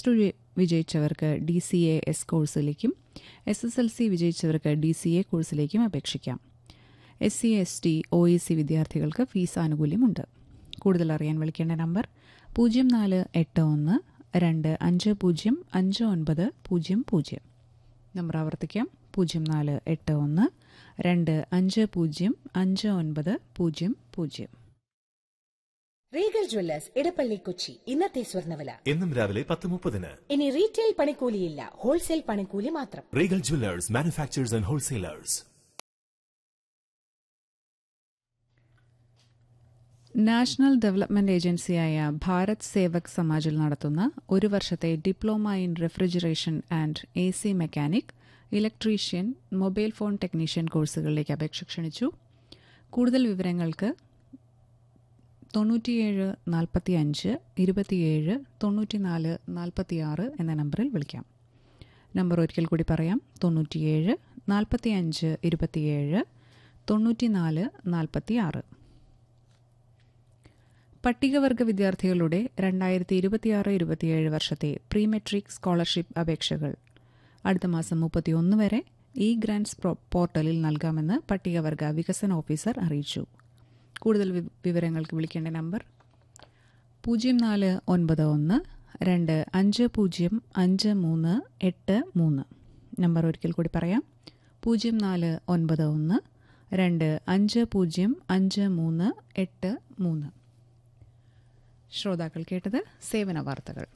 to വിജയിച്ചവർക്ക് D C A S കോഴ്സിലേക്കും S S L C വിജയിച്ചവർക്ക് ഡി സി എ കോഴ്സിലേക്കും അപേക്ഷിക്കാം S C S T O E C വിദ്യാർത്ഥികൾക്ക് fees ആനുകൂല്യമുണ്ട് കൂടുതൽ അറിയാൻ വിളിക്കേണ്ട നമ്പർ പൂജ്യം നാല് എട്ട് ഒന്ന് രണ്ട് അഞ്ച് പൂജ്യം അഞ്ച് ഒൻപത് പൂജ്യം പൂജ്യം നമ്പർ ആവർത്തിക്കാം പൂജ്യം നാല് എട്ട് ഒന്ന് രണ്ട് അഞ്ച് പൂജ്യം അഞ്ച് ഒൻപത് പൂജ്യം പൂജ്യം റീഗൽ ജ്വല്ലേഴ്സ് ഇടപ്പള്ളി കൊച്ചി ഇന്നത്തെ സ്വർണ്ണവില എന്നും രാവിലെ പത്ത് മുപ്പതിന് ഇനി റീറ്റെയിൽ പണിക്കൂലിയില്ല ഹോൾസെയിൽ പണിക്കൂലി മാത്രം Regal jewellers manufacturers and wholesalers national development ഏജൻസിയായ ഭാരത് സേവക് സമാജിൽ നടത്തുന്ന ഒരു വർഷത്തെ diploma in refrigeration and A C mechanic electrician mobile phone technician കോഴ്സുകളിലേക്ക് അപേക്ഷ ക്ഷണിച്ചു കൂടുതൽ വിവരങ്ങൾക്ക് തൊണ്ണൂറ്റിയേഴ് നാൽപ്പത്തി അഞ്ച് ഇരുപത്തിയേഴ് തൊണ്ണൂറ്റിനാല് നാൽപ്പത്തിയാറ് എന്ന നമ്പറിൽ വിളിക്കാം നമ്പർ ഒരിക്കൽ കൂടി പറയാം തൊണ്ണൂറ്റിയേഴ് നാൽപ്പത്തി അഞ്ച് ഇരുപത്തിയേഴ് തൊണ്ണൂറ്റിനാല് നാൽപ്പത്തിയാറ് പട്ടികവർഗ വിദ്യാർത്ഥികളുടെ രണ്ടായിരത്തി ഇരുപത്തിയാറ് ഇരുപത്തിയേഴ് വർഷത്തെ പ്രീ മെട്രിക് സ്കോളർഷിപ്പ് അപേക്ഷകൾ അടുത്ത മാസം മുപ്പത്തിയൊന്ന് വരെ ഇ ഗ്രാൻസ് പോർട്ടലിൽ നൽകാമെന്ന് പട്ടികവർഗ വികസന ഓഫീസർ അറിയിച്ചു കൂടുതൽ വി- വിവരങ്ങൾക്ക് വിളിക്കേണ്ട നമ്പർ പൂജ്യം നാല് ഒൻപത് ഒന്ന് രണ്ട് അഞ്ച് പൂജ്യം അഞ്ച് മൂന്ന് എട്ട് മൂന്ന് നമ്പർ ഒരിക്കൽ കൂടി പറയാം പൂജ്യം നാല് ഒൻപത് ഒന്ന് രണ്ട് അഞ്ച് പൂജ്യം അഞ്ച് മൂന്ന് എട്ട് മൂന്ന് ശ്രോതാക്കൾ കേട്ടത് സേവന വാർത്തകൾ